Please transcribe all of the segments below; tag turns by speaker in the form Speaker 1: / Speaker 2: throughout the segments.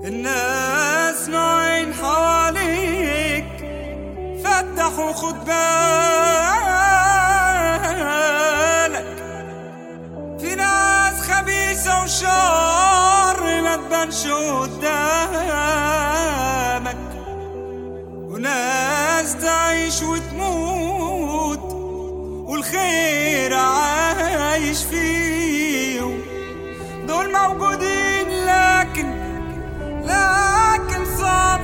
Speaker 1: الناس نوعين حواليك فتح وخد بالك في ناس خبيثة وشر ما تبانش قدامك وناس تعيش وتموت والخير عايش فيهم دول موجودين لكن لكن صعب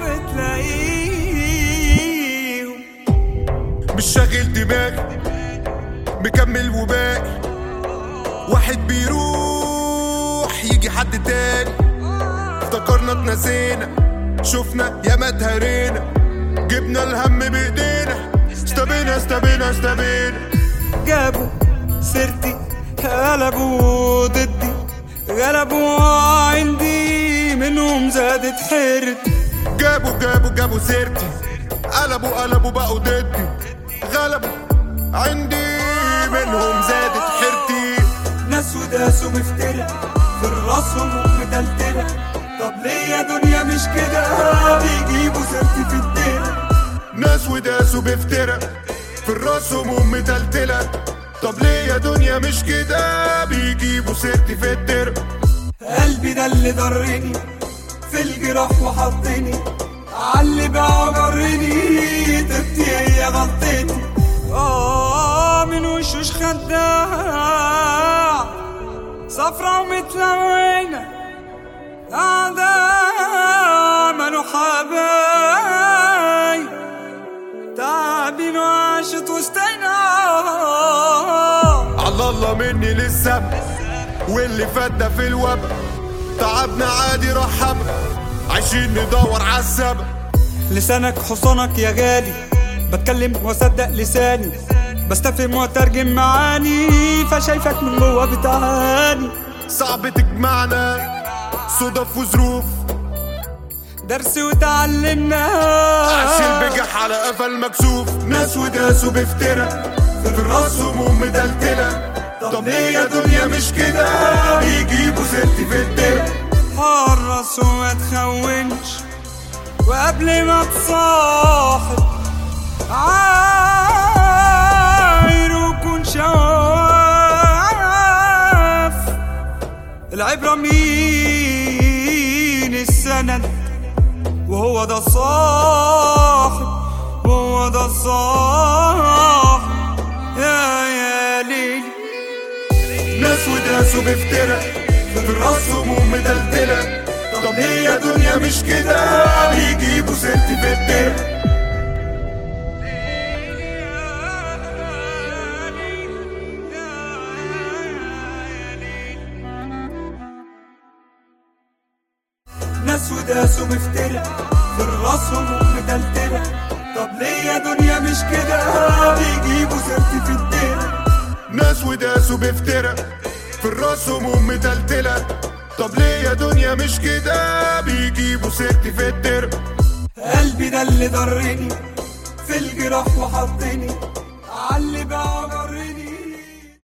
Speaker 1: تلاقيهم
Speaker 2: مش شاغل دماغي مكمل وباقي واحد بيروح يجي حد تاني افتكرنا اتنسينا شفنا ياما اتهرينا جبنا الهم بايدينا استبينا استبينا استبينا
Speaker 1: جابوا سيرتي قلبوا ضدي غلبوا عندي منهم زادت حيرتي
Speaker 2: جابوا جابوا جابوا سيرتي قلبوا قلبوا بقوا ضدي غلبوا عندي منهم زادت حيرتي
Speaker 1: ناس وداسوا مفترة في راسهم متلتلة طب ليه يا دنيا مش كده بيجيبوا سيرتي في الدنيا
Speaker 2: ناس وداسوا بفترة في الراس هموم متلتلة طب ليه يا دنيا مش كده بيجيبوا سيرتي في الدرة
Speaker 1: قلبي ده اللي ضرني في الجراح وحطني عاللي بقى جرني تبتي هي غلطتي اه من وشوش خداع صفرا ومتلونة أعداء عملوا حبايب تعبين وعاشت وسطنا
Speaker 2: على الله مني للسما واللي فات ده في الوبا تعبنا عادي رحبة عايشين ندور عالسبب
Speaker 1: لسانك حصانك يا غالي بتكلم واصدق لساني بستفهم واترجم معاني فشايفك من جوا بتعاني
Speaker 2: صعب تجمعنا صدف وظروف
Speaker 1: درس وتعلمنا
Speaker 2: عاشين بجح على قفا المكسوف ناس وداسوا بفترة في الراس هموم مدلتلة طب ليه يا دنيا مش كده بيجيبوا سيرتي في الدرة
Speaker 1: حرص وما تخونش وقبل ما تصاحب عاير وكون شواف العبرة مين السند وهو ده الصاحب وهو ده الصاحب يا يا ليلي
Speaker 2: ناس وداسوا بفترة في الراس هموم مدلتلة طب ليه يا دنيا مش كده بيجيبوا سيرتي في الدرة
Speaker 1: ناس وداسوا مفترة في راسهم متلتلة طب ليه يا دنيا مش كده بيجيبوا سيرتي في الدنيا
Speaker 2: ناس وداسوا بفترة في الراس هموم مدلتلة طب ليه يا دنيا مش كده بيجيبوا سيرتي في الدرة
Speaker 1: قلبي ده اللي ضرني في الجراح وحطني عاللي بقى